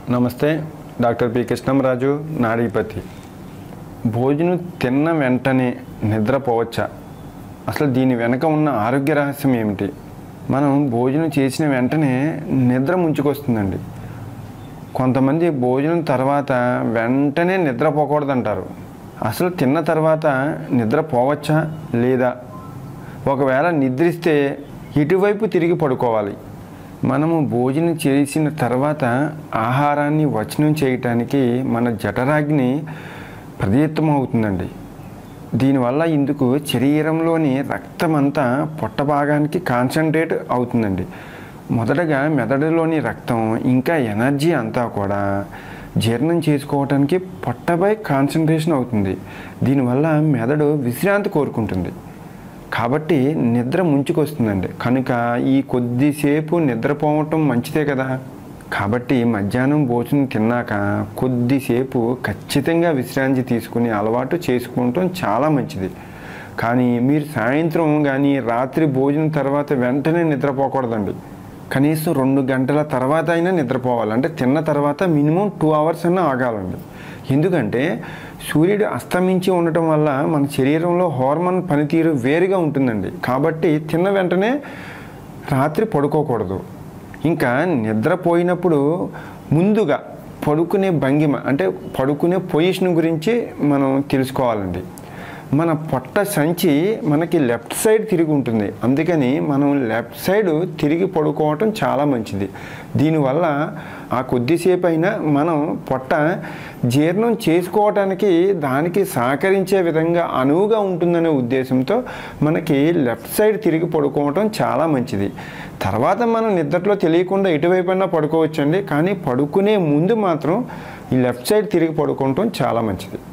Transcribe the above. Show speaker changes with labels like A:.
A: నమస్తే doctor P Krishnamraju నాడీపతి భోజనం తిన్న వెంటనే నిద్రపోవచ్చా అసలు దీని వెనక ఉన్న ఆరోగ్య రహస్యం ఏమిటి మనం భోజనం చేసిన వెంటనే నిద్ర ముంచుకొస్తుందండి కొంతమంది భోజనం తర్వాత వెంటనే నిద్రపోకూడదంటారు అసలు తిన్న తర్వాత నిద్రపోవచ్చా లేదా ఒకవేళ నిద్రిస్తే ఇటువైపు తిరిగి పడుకోవాలి మనము భోజనం చేసిన తర్వాత ఆహారాన్ని వచనం చేయటానికి మన జఠరాగ్ని ప్రదీప్తం అవుతుందండి దీనివల్ల ఇందుకు శరీరంలోని రక్తం అంతా పొట్ట భాగానికి కాన్సన్ట్రేట్ అవుతుందండి మొదటగా మెదడులోని రక్తం ఇంకా ఎనర్జీ అంతా కూడా జీర్ణం చేసుకోవటానికి పొట్టపై కాన్సన్ట్రేషన్ అవుతుంది దీనివల్ల మెదడు విశ్రాంతి కోరుకుంటుంది కాబట్టి నిద్ర ముంచుకొస్తుందండి కనుక ఈ కొద్దిసేపు నిద్రపోవటం మంచిదే కదా కాబట్టి మధ్యాహ్నం భోజనం తిన్నాక కొద్దిసేపు ఖచ్చితంగా విశ్రాంతి తీసుకునే అలవాటు చేసుకోవటం చాలా మంచిది కానీ మీరు సాయంత్రం కానీ రాత్రి భోజనం తర్వాత వెంటనే నిద్రపోకూడదండి కనీసం రెండు గంటల తర్వాత అయినా నిద్రపోవాలి అంటే తిన్న తర్వాత మినిమం టూ అవర్స్ అయినా ఆగాలండి ఎందుకంటే సూర్యుడు అస్తమించి ఉండటం వల్ల మన శరీరంలో హార్మోన్ పనితీరు వేరుగా ఉంటుందండి కాబట్టి తిన్న వెంటనే రాత్రి పడుకోకూడదు ఇంకా నిద్రపోయినప్పుడు ముందుగా పడుకునే భంగిమ అంటే పడుకునే పొజిషన్ గురించి మనం తెలుసుకోవాలండి మన పొట్ట సంచి మనకి లెఫ్ట్ సైడ్ తిరిగి ఉంటుంది అందుకని మనం లెఫ్ట్ సైడ్ తిరిగి పడుకోవటం చాలా మంచిది దీనివల్ల ఆ కొద్దిసేపు అయినా మనం పొట్ట జీర్ణం చేసుకోవటానికి దానికి సహకరించే విధంగా అనువుగా ఉంటుందనే ఉద్దేశంతో మనకి లెఫ్ట్ సైడ్ తిరిగి పడుకోవటం చాలా మంచిది తర్వాత మనం నిద్రలో తెలియకుండా ఎటువైపైనా పడుకోవచ్చండి కానీ పడుకునే ముందు మాత్రం ఈ లెఫ్ట్ సైడ్ తిరిగి పడుకోవటం చాలా మంచిది